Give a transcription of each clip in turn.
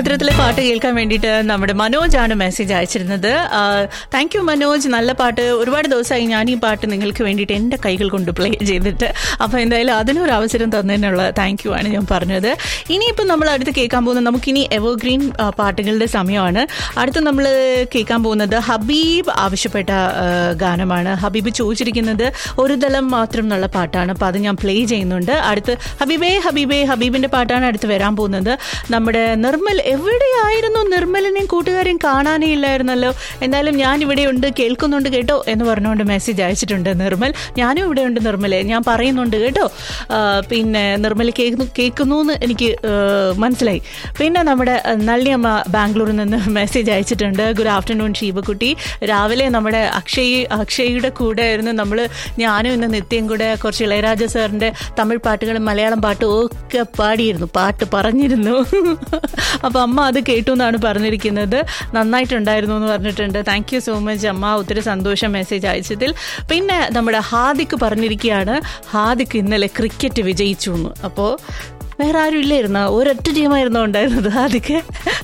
ഗാനമധുരത്തിലെ പാട്ട് കേൾക്കാൻ വേണ്ടിയിട്ട് നമ്മുടെ മനോജ് ആണ് മെസ്സേജ് അയച്ചിരുന്നത് താങ്ക് യു മനോജ് നല്ല പാട്ട് ഒരുപാട് ദിവസമായി ഞാൻ ഈ പാട്ട് നിങ്ങൾക്ക് വേണ്ടിയിട്ട് എൻ്റെ കൈകൾ കൊണ്ട് പ്ലേ ചെയ്തിട്ട് അപ്പോൾ എന്തായാലും അതിനൊരു അവസരം തന്നതിനുള്ള താങ്ക് യു ആണ് ഞാൻ പറഞ്ഞത് ഇനിയിപ്പോൾ നമ്മൾ അടുത്ത് കേൾക്കാൻ പോകുന്നത് നമുക്കിനി എവർഗ്രീൻ ആ, പാട്ടുകളുടെ സമയമാണ് അടുത്ത് നമ്മൾ കേൾക്കാൻ പോകുന്നത് ഹബീബ് ആവശ്യപ്പെട്ട ആ, ഗാനമാണ് ഹബീബ് ചോദിച്ചിരിക്കുന്നത് ഒരു ദലം മാത്രം എന്നുള്ള പാട്ടാണ് അപ്പോൾ അത് ഞാൻ പ്ലേ ചെയ്യുന്നുണ്ട് അടുത്ത് ഹബീബേ ഹബീബേ ഹബീബിൻ്റെ പാട്ടാണ് അടുത്ത് വരാൻ പോകുന്നത് നമ്മുടെ നിർമ്മൽ എവിടെയായിരുന്നു നിർമ്മലിനെയും കൂട്ടുകാരെയും കാണാനേ ഇല്ലായിരുന്നല്ലോ എന്തായാലും ഞാൻ ഇവിടെയുണ്ട് കേൾക്കുന്നുണ്ട് കേട്ടോ എന്ന് പറഞ്ഞുകൊണ്ട് മെസ്സേജ് അയച്ചിട്ടുണ്ട് നിർമ്മൽ ഞാനും ഇവിടെയുണ്ട് നിർമ്മലെ ഞാൻ പറയുന്നുണ്ട് കേട്ടോ ആ, പിന്നെ നിർമ്മൽ കേൾക്കുന്നു കേൾക്കുന്നു എന്ന് എനിക്ക് ആ, മനസ്സിലായി പിന്നെ നമ്മുടെ ആ, നള്ളിയമ്മ ബാംഗ്ലൂരിൽ നിന്ന് മെസ്സേജ് അയച്ചിട്ടുണ്ട് ഗുഡ് ആഫ്റ്റർനൂൺ ഷീബക്കുട്ടി രാവിലെ നമ്മുടെ അക്ഷയ് അക്ഷയുടെ കൂടെ ആയിരുന്നു നമ്മൾ ഞാനും ഇന്ന് നിത്യം കൂടെ കുറച്ച് ഇളയരാജ സാറിൻ്റെ തമിഴ് പാട്ടുകളും മലയാളം പാട്ടും ഒക്കെ പാടിയിരുന്നു പാട്ട് പറഞ്ഞിരുന്നു അപ്പോൾ അമ്മ അത് കേട്ടു എന്നാണ് പറഞ്ഞിരിക്കുന്നത് നന്നായിട്ടുണ്ടായിരുന്നു എന്ന് പറഞ്ഞിട്ടുണ്ട് താങ്ക് യു സോ മച്ച് അമ്മ ഒത്തിരി സന്തോഷം മെസ്സേജ് അയച്ചതിൽ പിന്നെ നമ്മുടെ ഹാദിക്ക് പറഞ്ഞിരിക്കുകയാണ് ഹാദിക്ക് ഇന്നലെ ക്രിക്കറ്റ് വിജയിച്ചു എന്ന് അപ്പോൾ വേറെ ആരും ഇല്ലായിരുന്നോ ഒരൊറ്റ ടീമായിരുന്നോ ഉണ്ടായിരുന്നത് ഹാദിക്ക്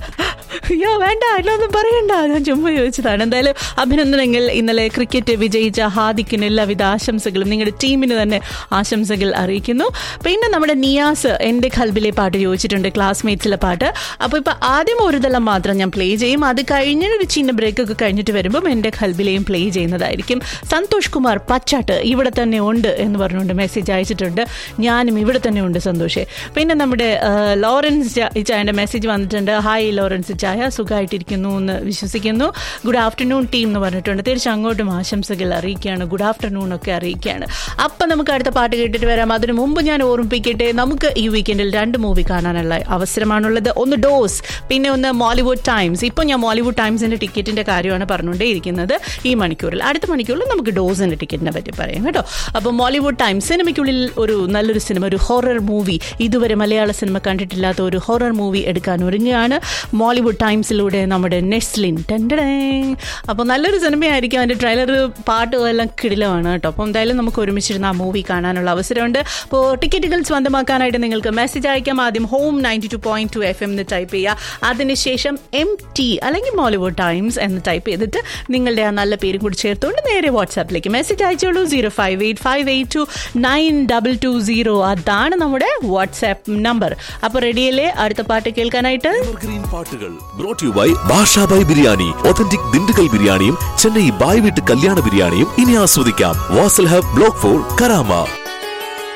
അയ്യോ വേണ്ട അതിലൊന്നും പറയണ്ട ഞാൻ ചുമ്മാ ചോദിച്ചതാണ് എന്തായാലും അഭിനന്ദനങ്ങൾ ഇന്നലെ ക്രിക്കറ്റ് വിജയിച്ച ഹാദിക്കിന് എല്ലാവിധ ആശംസകളും നിങ്ങളുടെ ടീമിന് തന്നെ ആശംസകൾ അറിയിക്കുന്നു പിന്നെ നമ്മുടെ നിയാസ് എൻ്റെ ഖൽബിലെ പാട്ട് ചോദിച്ചിട്ടുണ്ട് ക്ലാസ്മേറ്റ്സിലെ പാട്ട് അപ്പോൾ ഇപ്പോൾ ആദ്യം ഒരു തലം മാത്രം ഞാൻ പ്ലേ ചെയ്യും അത് കഴിഞ്ഞ് ഒരു ചിന്ന ബ്രേക്ക് ഒക്കെ കഴിഞ്ഞിട്ട് വരുമ്പം എൻ്റെ ഖൽബിലെയും പ്ലേ ചെയ്യുന്നതായിരിക്കും സന്തോഷ് കുമാർ പച്ചാട്ട് ഇവിടെ തന്നെ ഉണ്ട് എന്ന് പറഞ്ഞുകൊണ്ട് മെസ്സേജ് അയച്ചിട്ടുണ്ട് ഞാനും ഇവിടെ തന്നെ ഉണ്ട് സന്തോഷേ പിന്നെ നമ്മുടെ ആ, ലോറൻസ് ചാ- ഇച്ചായൻ്റെ മെസ്സേജ് വന്നിട്ടുണ്ട് ഹായ് ലോറൻസ് ചായ സുഖമായിട്ടിരിക്കുന്നു എന്ന് വിശ്വസിക്കുന്നു ഗുഡ് ആഫ്റ്റർനൂൺ ടീം എന്ന് പറഞ്ഞിട്ടുണ്ട് തിരിച്ച് അങ്ങോട്ടും ആശംസകൾ അറിയിക്കുകയാണ് ഗുഡ് ആഫ്റ്റർനൂൺ ഒക്കെ അറിയിക്കുകയാണ് അപ്പം നമുക്ക് അടുത്ത പാട്ട് കേട്ടിട്ട് വരാം അതിനു മുമ്പ് ഞാൻ ഓർമ്മിപ്പിക്കട്ടെ നമുക്ക് ഈ വീക്കെൻഡിൽ രണ്ട് മൂവി കാണാനുള്ള അവസരമാണുള്ളത് ഒന്ന് ഡോസ് പിന്നെ ഒന്ന് മോളിവുഡ് ടൈംസ് ഇപ്പോൾ ഞാൻ മോളിവുഡ് ടൈംസിൻ്റെ ടിക്കറ്റിൻ്റെ കാര്യമാണ് പറഞ്ഞുകൊണ്ടേയിരിക്കുന്നത് ഈ മണിക്കൂറിൽ അടുത്ത മണിക്കൂറിൽ നമുക്ക് ഡോസിൻ്റെ ടിക്കറ്റിനെ പറ്റി പറയാം കേട്ടോ അപ്പോൾ മോളിവുഡ് ടൈംസ് സിനിമയ്ക്കുള്ളിൽ ഒരു നല്ലൊരു സിനിമ ഒരു ഹൊറർ മൂവി ഇതുവരെ മലയാള സിനിമ കണ്ടിട്ടില്ലാത്ത ഒരു ഹൊറർ മൂവി എടുക്കാൻ ഒരുങ്ങുകയാണ് മോളിവുഡ് ടൈംസിലൂടെ നമ്മുടെ നെസ്ലിൻ ടെൻഡേ അപ്പോൾ നല്ലൊരു സിനിമയായിരിക്കും അതിൻ്റെ ട്രെയിലർ പാട്ടും എല്ലാം കിടിലമാണ് കേട്ടോ അപ്പോൾ എന്തായാലും നമുക്ക് ഒരുമിച്ചിരുന്ന് ആ മൂവി കാണാനുള്ള അവസരമുണ്ട് അപ്പോൾ ടിക്കറ്റുകൾ സ്വന്തമാക്കാനായിട്ട് നിങ്ങൾക്ക് മെസ്സേജ് അയക്കാം ആദ്യം home ninety two point two F M എന്ന് ടൈപ്പ് ചെയ്യുക അതിനുശേഷം എം ടി അല്ലെങ്കിൽ മോളിവുഡ് ടൈംസ് എന്ന് ടൈപ്പ് ചെയ്തിട്ട് നിങ്ങളുടെ ആ നല്ല പേരും കൂടി ചേർത്തുകൊണ്ട് നേരെ വാട്സാപ്പിലേക്ക് മെസ്സേജ് അയച്ചോളൂ zero five eight five eight two nine double two zero അതാണ് നമ്മുടെ വാട്സാപ്പ് നമ്പർ അപ്പോൾ റെഡിയല്ലേ അടുത്ത പാട്ട് കേൾക്കാനായിട്ട് ഗ്രീൻ പാട്ടുകൾ brought you by Bashabhai biryani authentic Dindigul ബിരിയാണിയും ചെന്നൈ ബായ് വീട്ട് കല്യാണ ബിരിയാണിയും ഇനി ആസ്വദിക്കാം Wasl Hub block four Karama